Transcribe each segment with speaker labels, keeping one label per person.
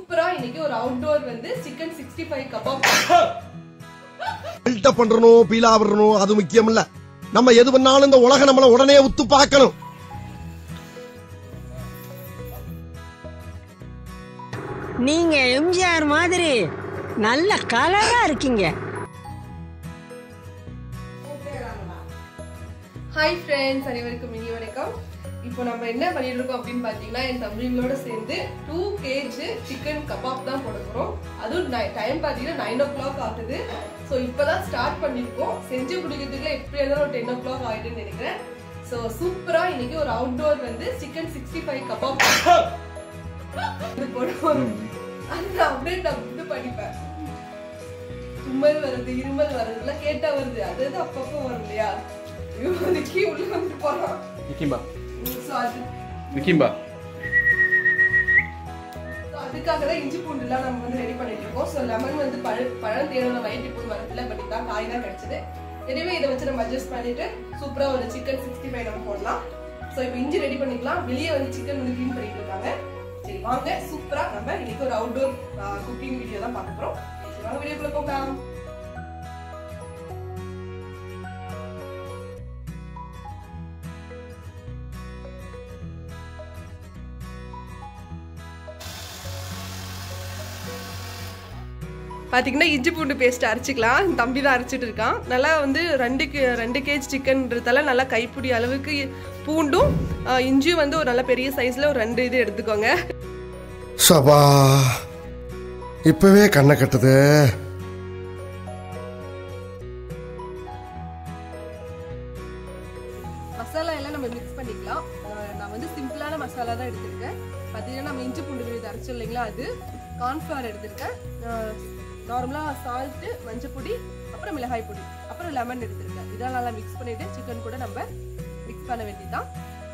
Speaker 1: சூப்பரா இன்னைக்கு ஒரு அவுட்டோர் வந்து chicken sixty five kebab
Speaker 2: build up பண்றணும் பீலா விடணும் அது முக்கியம் இல்ல நம்ம எது பண்ணாலும் இந்த உலக நம்மள உடனே உத்து பார்க்கணும்
Speaker 3: நீங்க எம்ஜிஆர் மாதிரி நல்ல கலரா இருக்கீங்க
Speaker 1: ஹாய் ஃப்ரெண்ட்ஸ் அனைவருக்கும் இனி வணக்கம் இப்போ நம்ம என்ன பண்ணிட்டு இருக்கோம் அப்படின்னு பார்த்தீங்கன்னா என் தம்பிங்களோட சேர்ந்து டூ கேஜி சிக்கன் கபாப் தான் போட போகிறோம் அதுவும் டைம் பார்த்தீங்கன்னா நைன் ஓ கிளாக் ஆகுது ஸோ இப்போதான் ஸ்டார்ட் பண்ணியிருக்கோம் செஞ்சு முடிக்கிறதுக்குள்ள எப்படி இருந்தாலும் ஒரு டென் ஓ கிளாக் ஆகிடுன்னு நினைக்கிறேன் ஸோ சூப்பராக இன்னைக்கு ஒரு அவுட்டோர் வந்து சிக்கன் சிக்ஸ்டி ஃபைவ் கபாப் இது போடுவோம் அந்த அப்டேட் நான் இது படிப்பேன் தும்மல் வருது இருமல் வருதுலாம் கேட்டா வருது அது அது அப்பப்போ வரும் இல்லையா இவனுக்கு உள்ள வந்துட்டு போறான்
Speaker 4: நிக்கிம்பா
Speaker 1: So அது
Speaker 4: நிக்கிம்பா
Speaker 1: so அதுக்காக தான் இஞ்சி பூண்டுலாம் நம்ம வந்து ரெடி பண்ணிட்டு இருக்கோம் ஸோ லெமன் வந்து பழ பழம் தேவையான வயிற்று போது வரதுல பட் இதான் காய் தான் கிடைச்சது எனவே இதை வச்சு நம்ம அட்ஜஸ்ட் பண்ணிட்டு சூப்பரா ஒரு சிக்கன் சிக்ஸ்டி ஃபைவ் நம்ம போடலாம் ஸோ இப்போ இஞ்சி ரெடி பண்ணிக்கலாம் வெளியே வந்து சிக்கன் வந்து க்ளீன் பண்ணிட்டு இருக்காங்க சரி வாங்க சூப்பரா நம்ம இன்னைக்கு ஒரு அவுட்டோர் குக்கிங் வீடியோ தான் பார்க்க போறோம் சரி, வாங்க வீடியோக்குள்ள போகலாம் பார்த்தீங்கன்னா இஞ்சி பூண்டு பேஸ்ட் அரைச்சிக்கலாம் தம்பி தான் அரைச்சிட்டு இருக்கான் நல்லா வந்து ரெண்டு கே- ரெண்டு கேஜ் சிக்கன்றதால நல்லா கைப்பிடி அளவுக்கு பூண்டும் ஆ, இஞ்சியும் வந்து ஒரு நல்ல பெரிய சைஸில் ஒரு ரெண்டு இது எடுத்துக்கோங்க
Speaker 2: சபா இப்பவே கண்ணை கட்டுது
Speaker 1: மசாலா எல்லாம் நம்ம மிக்ஸ் பண்ணிக்கலாம் ஆ, நான் வந்து சிம்பிளான மசாலா தான் எடுத்திருக்கேன் பார்த்தீங்கன்னா நம்ம இஞ்சி பூண்டு விழுது அரைச்சோம் இல்லைங்களா அது கார்ன்ஃப்ளவர் எடுத்திருக்கேன் நார்மலாக சால்ட்டு மஞ்சப்பொடி அப்புறம் மிளகாய் பொடி அப்புறம் லெமன் எடுத்திருக்கேன் இதெல்லாம் நல்லா மிக்ஸ் பண்ணிட்டு சிக்கன் கூட நம்ம மிக்ஸ் பண்ண வேண்டியதுதான்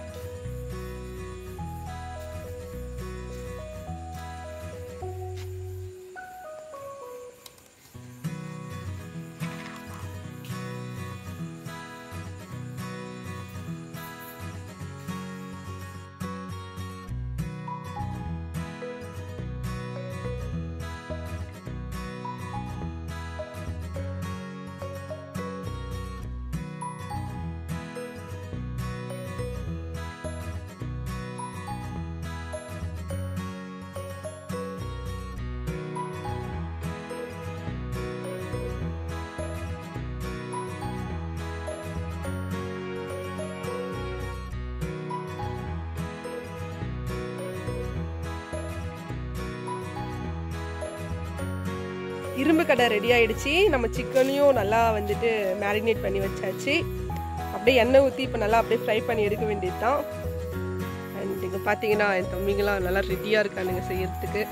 Speaker 1: இரும்பு கடை ரெடி ஆயிடுச்சு நம்ம சிக்கனையும் நல்லா வந்துட்டு மேரினேட் பண்ணி வச்சாச்சு அப்படியே எண்ணெய் ஊற்றி இப்போ நல்லா அப்படியே ஃப்ரை பண்ணி எடுக்க வேண்டியது தான் அண்ட் இங்கே பார்த்தீங்கன்னா என் தம்பிங்களாம் நல்லா ரெடியாக இருக்கானுங்க செய்யறதுக்கு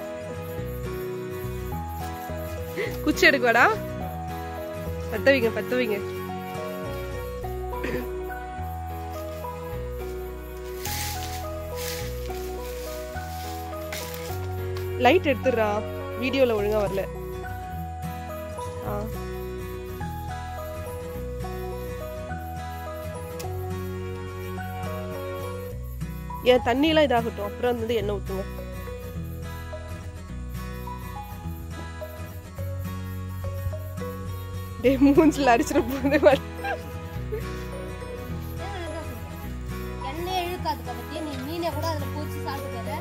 Speaker 1: குச்சி எடுக்கவாடா பத்த வைங்க பத்த வைங்க லைட் எடுத்துடுறா வீடியோவில் ஒழுங்கா வரல ஆ ஏன் தண்ணியெல்லாம் இதாகட்டும் அப்புறம் வந்து எண்ணெய் ஊற்றுங்க டே மூஞ்சில் அடிச்சிட போகுது
Speaker 5: எண்ணெய் இழுக்காது பத்தி நீ மீனை கூட அதுல பூச்சி சாப்பிட்டு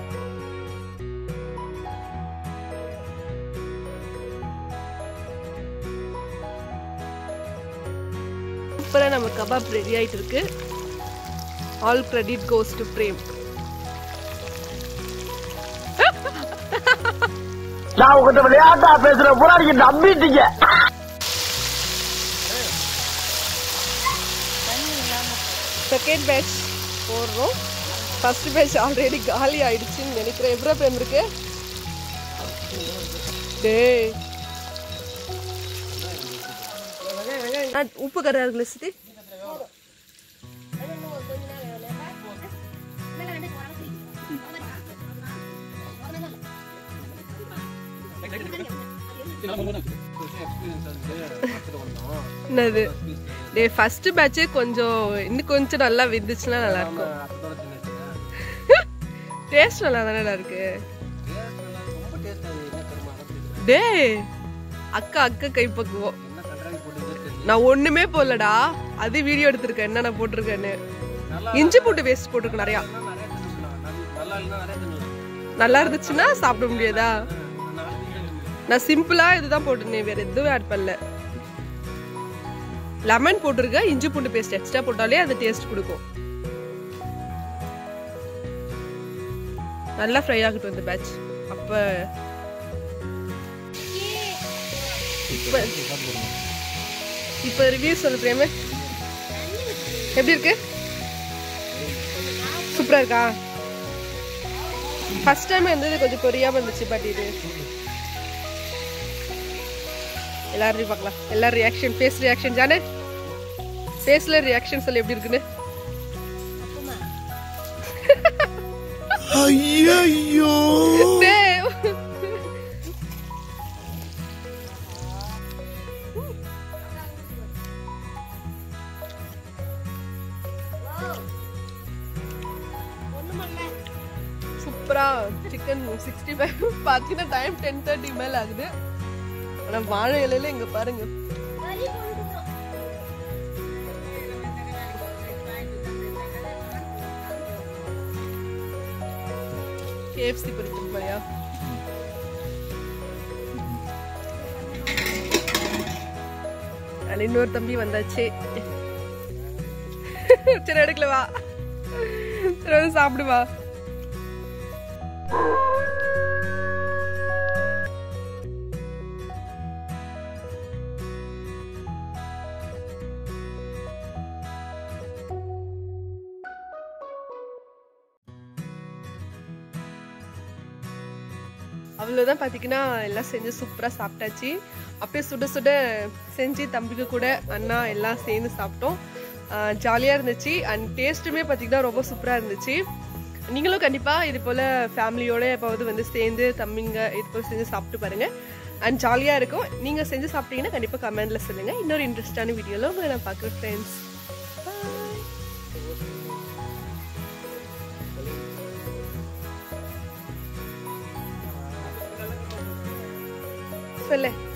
Speaker 1: சூப்பராக நம்ம கபாப் ரெடி ஆயிட்டு இருக்கு all credit goes to Prem
Speaker 6: நான் உங்ககிட்ட விளையாட்டா பேசுற பூரா நீங்க நம்பிட்டீங்க
Speaker 1: செகண்ட் பேட்ச் போடுறோம் ஃபர்ஸ்ட் பேட்ச் ஆல்ரெடி காலி ஆயிடுச்சுன்னு நினைக்கிறேன் எவ்வளோ பிரேம் இருக்கு டேய் ஆ, உப்பு கரை இருக்குல்ல சித்தி என்னது டே ஃபர்ஸ்ட் பேட்ச் கொஞ்சம் இன்னும் கொஞ்சம் நல்லா விந்துச்சுன்னா நல்லா இருக்கும் டேஸ்ட் நல்லா தானடா இருக்கு டேய் அக்கா அக்கா கைப்பக்குவோம் நான் ஒண்ணுமே போடலடா அது வீடியோ எடுத்திருக்கேன் என்னென்ன போட்டிருக்கேன்னு இஞ்சி பூண்டு வேஸ்ட் போட்டிருக்கேன் நிறையா நல்லா இருந்துச்சுன்னா சாப்பிட முடியாதா நான் சிம்பிளா இதுதான் போட்டிருந்தேன் வேற எதுவும் ஆட் பண்ணல லெமன் போட்டிருக்கேன் இஞ்சி பூண்டு பேஸ்ட் எக்ஸ்ட்ரா போட்டாலே அது டேஸ்ட் கொடுக்கும் நல்லா ஃப்ரை ஆகட்டும் இந்த பேட்ச் அப்ப இப்ப இப்ப ரிவ்யூ சொல்லு பிரேமு எப்படி இருக்கு சூப்பரா இருக்கா ஃபர்ஸ்ட் டைம் இருந்தது கொஞ்சம் கொரியாம இருந்துச்சு பட் இது எல்லாரும் பார்க்கலாம் எல்லாரும் ரியாக்ஷன் ஃபேஸ் ரியாக்ஷன் ஜானே ஃபேஸ்ல ரியாக்ஷன் சொல்லி எப்படி இருக்குன்னு
Speaker 2: ஐயோ
Speaker 1: டேய். சூப்பரா சிக்கன் சிக்ஸ்டி ஃபைவ் பார்த்தீங்கன்னா டைம் டென் தேர்ட்டி மேல ஆகுது ஆனா வாழை இலையில இங்க பாருங்க கேஎஃப்சி பொரிக்கிற மாதிரியா அது இன்னொரு தம்பி வந்தாச்சு சரி எடுக்கல வா சரி வந்து சாப்பிடு வா அவ்வளோதான் பார்த்தீங்கன்னா எல்லாம் செஞ்சு சூப்பராக சாப்பிட்டாச்சு அப்படியே சுட சுட செஞ்சு தம்பிக்கு கூட அண்ணா எல்லாம் சேர்ந்து சாப்பிட்டோம் ஜாலியாக இருந்துச்சு அண்ட் டேஸ்ட்டுமே பார்த்தீங்கன்னா ரொம்ப சூப்பராக இருந்துச்சு நீங்களும் கண்டிப்பாக இது போல் ஃபேமிலியோட எப்போவது வந்து சேர்ந்து தம்பிங்க இது போல் செஞ்சு சாப்பிட்டு பாருங்கள் அண்ட் ஜாலியாக இருக்கும் நீங்கள் செஞ்சு சாப்பிட்டீங்கன்னா கண்டிப்பாக கமெண்டில் சொல்லுங்கள் இன்னொரு இன்ட்ரெஸ்டான வீடியோவில் உங்களை நான் பார்க்குறேன் ஃப்ரெண்ட்ஸ் சொல்லு